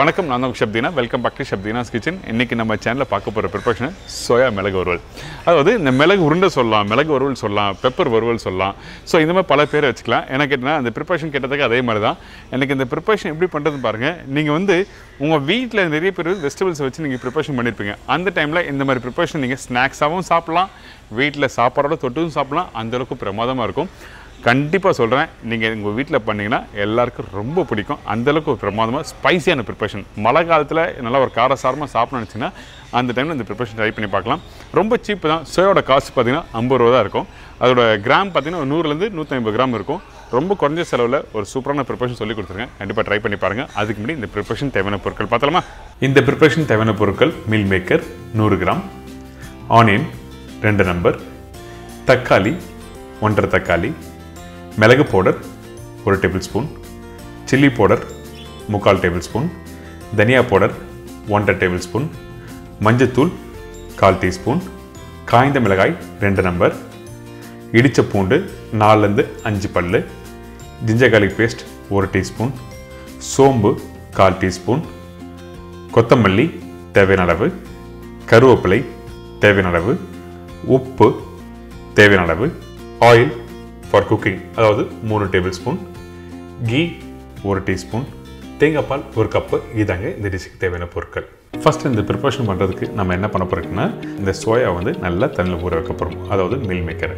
வணக்கம் நான் தான் Shabdeena welcome back to Shabdeena's kitchen இன்னைக்கு நம்ம சேனலில் பார்க்க போகிற ப்ரிப்பரேஷன் சோயா மிளகு வறுவல் அதாவது இந்த மிளகு உருண்டை சொல்லலாம் மிளகு வறுவல் சொல்லலாம் பெப்பர் வறுவல் சொல்லலாம் ஸோ இந்த மாதிரி பல பேர் வச்சுக்கலாம் எனக்கு என்ன அந்த ப்ரிப்பரேஷன் கேட்டதுக்கு அதே மாதிரி தான் எனக்கு இந்த ப்ரிப்பரேஷன் எப்படி பண்ணுறதுன்னு பாருங்கள் நீங்கள் வந்து உங்கள் வீட்டில் நிறைய பேர் வெஜிடபிள்ஸ் வச்சு நீங்கள் ப்ரிப்பரேஷன் பண்ணியிருப்பீங்க அந்த டைமில் இந்த மாதிரி ப்ரிப்பரேஷன் நீங்கள் ஸ்நாக்ஸாகவும் சாப்பிட்லாம் வீட்டில் சாப்பாடோட தொட்டும் சாப்பிட்லாம் அந்தளவுக்கு பிரமாதமாக இருக்கும் கண்டிப்பாக சொல்கிறேன் நீங்கள் உங்கள் வீட்டில் பண்ணீங்கன்னா எல்லாருக்கும் ரொம்ப பிடிக்கும் அந்தளவுக்கு ஒரு பிரமாதமாக ஸ்பைசியான ப்ரிப்பரேஷன் மழை காலத்தில் நல்லா ஒரு காரசாரமாக சாப்பிடணும்னு நினச்சிங்கன்னா அந்த டைமில் இந்த ப்ரிப்பரேஷன் ட்ரை பண்ணி பார்க்கலாம் ரொம்ப சீப்பு தான் சோயோட காஸ்ட் பார்த்தீங்கன்னா ஐம்பது ரூபா தான் இருக்கும் அதோட கிராம் பார்த்தீங்கன்னா ஒரு நூறுலேருந்து நூற்றி ஐம்பது கிராம் இருக்கும் ரொம்ப குறைஞ்ச செலவில் ஒரு சூப்பரான ப்ரிப்பரேஷன் சொல்லி கொடுத்துருக்கேன் கண்டிப்பாக ட்ரை பண்ணி பாருங்கள் அதுக்கு முன்னாடி இந்த ப்ரிப்பரேஷன் தேவையான பொருட்கள் பார்த்தலாமா இந்த ப்ரிப்பரேஷன் தேவையான பொருட்கள் மீல் மேக்கர் நூறு கிராம் ஆனியன் ரெண்டு நம்பர் தக்காளி ஒன்றரை தக்காளி மிளகு பவுடர் ஒரு டேபிள் ஸ்பூன் சில்லி பவுடர் முக்கால் டேபிள் ஸ்பூன் தனியா பவுடர் ஒன்றரை டேபிள் ஸ்பூன் மஞ்சத்தூள் கால் டீஸ்பூன் காய்ந்த மிளகாய் ரெண்டு நம்பர் இடித்த பூண்டு நாலுலேருந்து அஞ்சு பல் ஜிஞ்சர் garlic பேஸ்ட் ஒரு டீஸ்பூன் சோம்பு கால் டீஸ்பூன் கொத்தமல்லி தேவையான அளவு கருவேப்பிலை தேவையான அளவு உப்பு தேவையான அளவு ஆயில் ஃபார் குக்கிங் அதாவது மூணு டேபிள் ஸ்பூன் கீ ஒரு டீஸ்பூன் தேங்காய் பால் ஒரு கப்பு இதாங்க இந்த டிஷ்ஷுக்கு தேவையான பொருட்கள் ஃபர்ஸ்ட் இந்த ப்ரிப்பரேஷன் பண்ணுறதுக்கு நம்ம என்ன பண்ண போகிறோம்னா இந்த சோயா வந்து நல்லா தண்ணியில் ஊற வைக்க போகிறோம் அதாவது மீல் மேக்கரை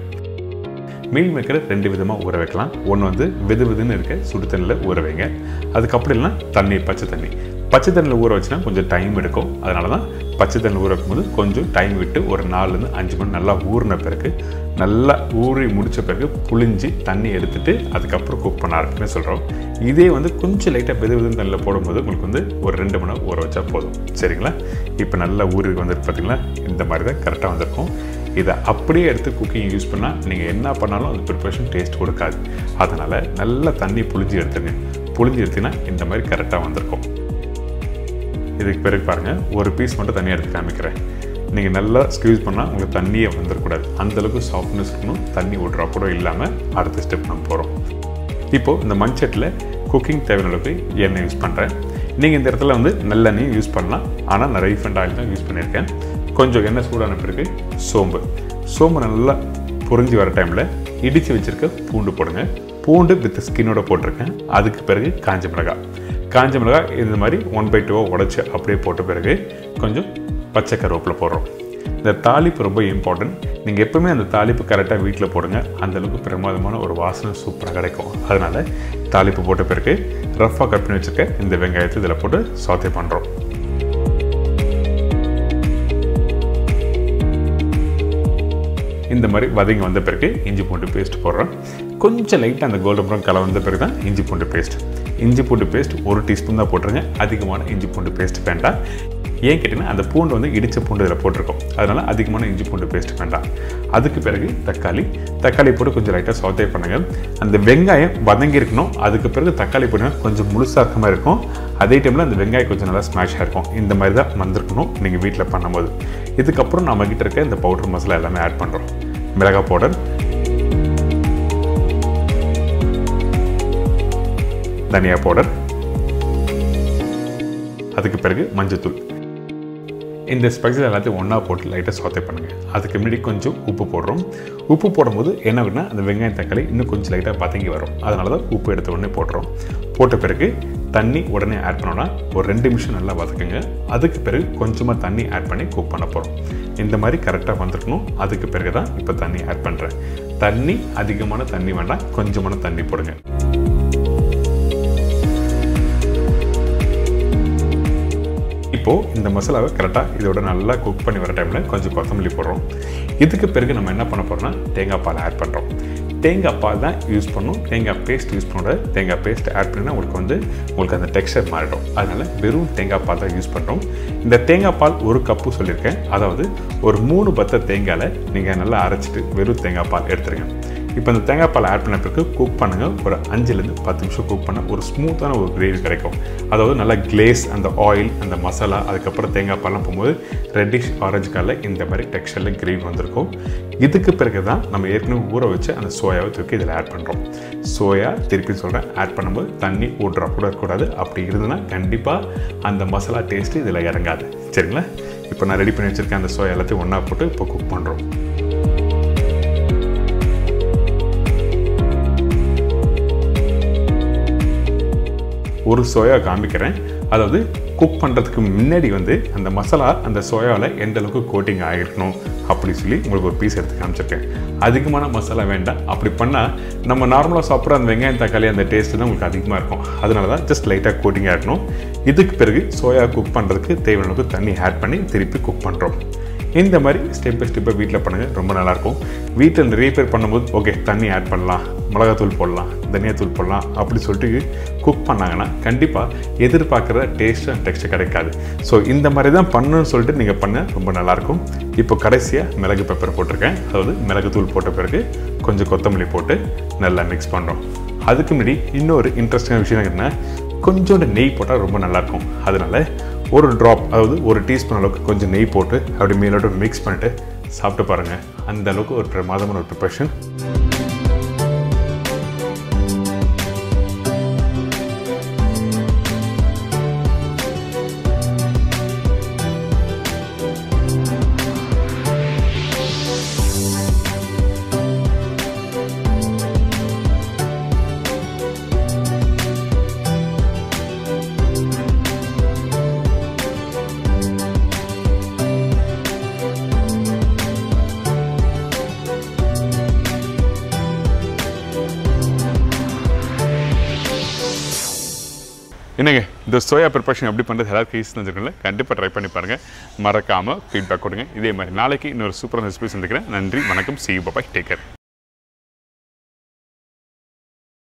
மீல் மேக்கரை ரெண்டு விதமாக ஊற வைக்கலாம் ஒன்று வந்து வெது வெதுன்னு இருக்க சுடு தண்ணியில் ஊற வைங்க அதுக்கப்புறம் இல்லைன்னா தண்ணி பச்சை தண்ணி பச்சை தண்ணியில் ஊற வச்சுனா கொஞ்சம் டைம் எடுக்கும் அதனால தான் பச்சை தண்ணியில் ஊற வைக்கும்போது கொஞ்சம் டைம் விட்டு ஒரு நாலுலேருந்து அஞ்சு மணி நல்லா ஊறின பிறகு நல்லா ஊறி முடித்த பிறகு புளிஞ்சு தண்ணி எடுத்துட்டு அதுக்கப்புறம் குக் பண்ண ஆரம்பிக்கணும்னு சொல்கிறோம் இதே வந்து கொஞ்சம் லைட்டாக வெது வெதுன்னு தண்ணியில் போடும்போது உங்களுக்கு வந்து ஒரு ரெண்டு மணி நேரம் ஊற வச்சா போதும் சரிங்களா இப்போ நல்லா ஊறி வந்துருக்கு பார்த்தீங்களா இந்த மாதிரி தான் கரெக்டாக வந்திருக்கும் இதை அப்படியே எடுத்து குக்கிங் யூஸ் பண்ணால் நீங்கள் என்ன பண்ணாலும் அது ப்ரிப்பரேஷன் டேஸ்ட் கொடுக்காது அதனால் நல்லா தண்ணி புளிஞ்சு எடுத்துங்க புளிஞ்சு எடுத்தீங்கன்னா இந்த மாதிரி கரெக்டாக வந்திருக்கும் இதுக்கு பிறகு பாருங்கள் ஒரு பீஸ் மட்டும் தனியாக எடுத்து காமிக்கிறேன் நீங்கள் நல்லா ஸ்க்யூஸ் பண்ணால் உங்களுக்கு தண்ணியே வந்துடக்கூடாது அந்தளவுக்கு சாஃப்ட்னஸ் இருக்கணும் தண்ணி ஒரு ட்ராப் கூட இல்லாமல் அடுத்த ஸ்டெப் நம்ம போகிறோம் இப்போது இந்த மண்சட்டில் குக்கிங் தேவையான அளவுக்கு எண்ணெய் யூஸ் பண்ணுறேன் நீங்கள் இந்த இடத்துல வந்து நல்லெண்ணெய் யூஸ் பண்ணலாம் ஆனால் நான் ரீஃபண்ட் ஆயில் தான் யூஸ் பண்ணியிருக்கேன் கொஞ்சம் எண்ணெய் சூடான பிறகு சோம்பு சோம்பு நல்லா பொரிஞ்சு வர டைமில் இடித்து வச்சுருக்க பூண்டு போடுங்க பூண்டு வித் ஸ்கின்னோட போட்டிருக்கேன் அதுக்கு பிறகு காஞ்ச மிளகாய் காஞ்ச மிளகாய் இந்த மாதிரி ஒன் பை டூவாக உடச்சி அப்படியே போட்ட பிறகு கொஞ்சம் பச்சை கருவேப்பிலை போடுறோம் இந்த தாளிப்பு ரொம்ப இம்பார்ட்டன்ட் நீங்கள் எப்பவுமே அந்த தாளிப்பு கரெக்டாக வீட்டில் போடுங்க அந்தளவுக்கு பிரமாதமான ஒரு வாசனை சூப்பராக கிடைக்கும் அதனால் தாளிப்பு போட்ட பிறகு ரஃப்பாக கட் பண்ணி வச்சுருக்க இந்த வெங்காயத்தை இதில் போட்டு சாத்தே பண்ணுறோம் இந்த மாதிரி வதங்கி வந்த பிறகு இஞ்சி பூண்டு பேஸ்ட் போடுறோம் கொஞ்சம் லைட்டாக அந்த கோல்டன் ப்ரௌன் கலர் வந்த பிறகு தான் இஞ்சி பூண்டு பேஸ்ட் இஞ்சி பூண்டு பேஸ்ட் ஒரு டீஸ்பூன் தான் போட்டுருங்க அதிகமான இஞ்சி பூண்டு பேஸ்ட் வேண்டாம் ஏன் கேட்டிங்கன்னா அந்த பூண்டு வந்து இடித்த பூண்டு இதில் போட்டிருக்கோம் அதனால் அதிகமான இஞ்சி பூண்டு பேஸ்ட் வேண்டாம் அதுக்கு பிறகு தக்காளி தக்காளி போட்டு கொஞ்சம் லைட்டாக சோத்தே பண்ணுங்க அந்த வெங்காயம் வதங்கி இருக்கணும் அதுக்கு பிறகு தக்காளி போட்டிங்கன்னா கொஞ்சம் முழுசாக இருக்க மாதிரி இருக்கும் அதே டைமில் அந்த வெங்காயம் கொஞ்சம் நல்லா ஸ்மாஷாக இருக்கும் இந்த மாதிரி தான் வந்திருக்கணும் நீங்கள் வீட்டில் பண்ணும்போது இதுக்கப்புறம் நம்ம கிட்ட இருக்க இந்த பவுடர் மசாலா எல்லாமே ஆட் பண்ணுறோம் மிளகாய் பவுடர் தனியா பவுடர் அதுக்கு பிறகு மஞ்சத்தூள் இந்த ஸ்பைசஸ் எல்லாத்தையும் ஒன்றா போட்டு லைட்டாக சோத்தை பண்ணுங்கள் அதுக்கு முன்னாடி கொஞ்சம் உப்பு போடுறோம் உப்பு போடும்போது என்ன அப்படின்னா அந்த வெங்காயம் தக்காளி இன்னும் கொஞ்சம் லைட்டாக பதங்கி வரும் அதனால தான் உப்பு எடுத்த உடனே போடுறோம் போட்ட பிறகு தண்ணி உடனே ஆட் பண்ணோன்னா ஒரு ரெண்டு நிமிஷம் நல்லா வதக்குங்க அதுக்கு பிறகு கொஞ்சமாக தண்ணி ஆட் பண்ணி குக் பண்ண போகிறோம் இந்த மாதிரி கரெக்டாக வந்துருக்கணும் அதுக்கு பிறகு தான் இப்போ தண்ணி ஆட் பண்ணுறேன் தண்ணி அதிகமான தண்ணி வேண்டாம் கொஞ்சமான தண்ணி போடுங்க இப்போது இந்த மசாலாவை கரெக்டாக இதோட நல்லா குக் பண்ணி வர டைமில் கொஞ்சம் கொத்தமல்லி போடுறோம் இதுக்கு பிறகு நம்ம என்ன பண்ண போகிறோம்னா தேங்காய் பால் ஆட் பண்ணுறோம் தேங்காய் பால் தான் யூஸ் பண்ணணும் தேங்காய் பேஸ்ட் யூஸ் பண்ணுறது தேங்காய் பேஸ்ட் ஆட் பண்ணினா உங்களுக்கு வந்து உங்களுக்கு அந்த டெக்ஸ்டர் மாறிடும் அதனால் வெறும் தேங்காய் பால் தான் யூஸ் பண்ணுறோம் இந்த தேங்காய் பால் ஒரு கப்பு சொல்லியிருக்கேன் அதாவது ஒரு மூணு பத்த தேங்காயில் நீங்கள் நல்லா அரைச்சிட்டு வெறும் தேங்காய் பால் எடுத்துருங்க இப்போ இந்த தேங்காய் பால் ஆட் பண்ண பிறகு குக் பண்ணுங்கள் ஒரு அஞ்சுலேருந்து பத்து நிமிஷம் குக் பண்ண ஒரு ஸ்மூத்தான ஒரு கிரேவி கிடைக்கும் அதாவது நல்லா கிளேஸ் அந்த ஆயில் அந்த மசாலா அதுக்கப்புறம் தேங்காய் பால்லாம் போகும்போது ரெட்டிஷ் ஆரஞ்சு கலரில் இந்த மாதிரி டெக்ஸ்டரில் கிரேவி வந்திருக்கும் இதுக்கு பிறகு தான் நம்ம ஏற்கனவே ஊற வச்சு அந்த சோயாவை தூக்கி இதில் ஆட் பண்ணுறோம் சோயா திருப்பி சொல்கிறேன் ஆட் பண்ணும்போது தண்ணி ஒரு ட்ராப் கூட இருக்கக்கூடாது அப்படி இருந்ததுன்னா கண்டிப்பாக அந்த மசாலா டேஸ்ட்டு இதில் இறங்காது சரிங்களா இப்போ நான் ரெடி பண்ணி வச்சுருக்கேன் அந்த சோயா எல்லாத்தையும் ஒன்றா போட்டு இப்போ குக் பண்ணுறோம் ஒரு சோயா காமிக்கிறேன் அதாவது குக் பண்ணுறதுக்கு முன்னாடி வந்து அந்த மசாலா அந்த சோயாவில் எந்த அளவுக்கு கோட்டிங் ஆகிருக்கணும் அப்படி சொல்லி உங்களுக்கு ஒரு பீஸ் எடுத்து காமிச்சிருக்கேன் அதிகமான மசாலா வேண்டாம் அப்படி பண்ணால் நம்ம நார்மலாக சாப்பிட்ற அந்த வெங்காயம் தக்காளி அந்த டேஸ்ட்டு தான் உங்களுக்கு அதிகமாக இருக்கும் அதனால தான் ஜஸ்ட் லைட்டாக கோட்டிங் ஆடணும் இதுக்கு பிறகு சோயா குக் பண்ணுறதுக்கு தேவையான அளவுக்கு தண்ணி ஆட் பண்ணி திருப்பி குக் பண்ணுறோம் இந்த மாதிரி ஸ்டெப் பை ஸ்டெப்பாக வீட்டில் பண்ணுங்கள் ரொம்ப நல்லாயிருக்கும் வீட்டில் நிறைய பேர் பண்ணும்போது ஓகே தண்ணி ஆட் பண்ணலாம் மிளகாத்தூள் போடலாம் தனியாத்தூள் போடலாம் அப்படி சொல்லிட்டு குக் பண்ணாங்கன்னா கண்டிப்பாக எதிர்பார்க்குற டேஸ்ட் அண்ட் டெக்ஸ்ட் கிடைக்காது ஸோ இந்த மாதிரி தான் பண்ணணும்னு சொல்லிட்டு நீங்கள் பண்ண ரொம்ப நல்லாயிருக்கும் இப்போ கடைசியாக மிளகு பெப்பர் போட்டிருக்கேன் அதாவது மிளகுத்தூள் போட்ட பிறகு கொஞ்சம் கொத்தமல்லி போட்டு நல்லா மிக்ஸ் பண்ணுறோம் அதுக்கு முன்னாடி இன்னொரு இன்ட்ரெஸ்டிங்கான விஷயம் என்ன கொஞ்சோண்டு நெய் போட்டால் ரொம்ப நல்லாயிருக்கும் அதனால் ஒரு ட்ராப் அதாவது ஒரு டீஸ்பூன் அளவுக்கு கொஞ்சம் நெய் போட்டு அப்படி மேலோட மிக்ஸ் பண்ணிட்டு சாப்பிட்டு பாருங்கள் அந்த அளவுக்கு ஒரு பிரமாதமான ஒரு ப்ரிப்பரேஷன் என்னங்க இந்த சோயா ப்ரிப்பரேஷன் எப்படி பண்ணுறது எல்லாருக்கும் ஈஸி தெரிஞ்சுக்கல கண்டிப்பாக ட்ரை பண்ணி பாருங்கள் மறக்காமல் ஃபீட்பேக் கொடுங்க இதே மாதிரி நாளைக்கு இன்னொரு சூப்பரான ரெசிபி சந்திக்கிறேன் நன்றி வணக்கம் சி பாய் டேக் கேர்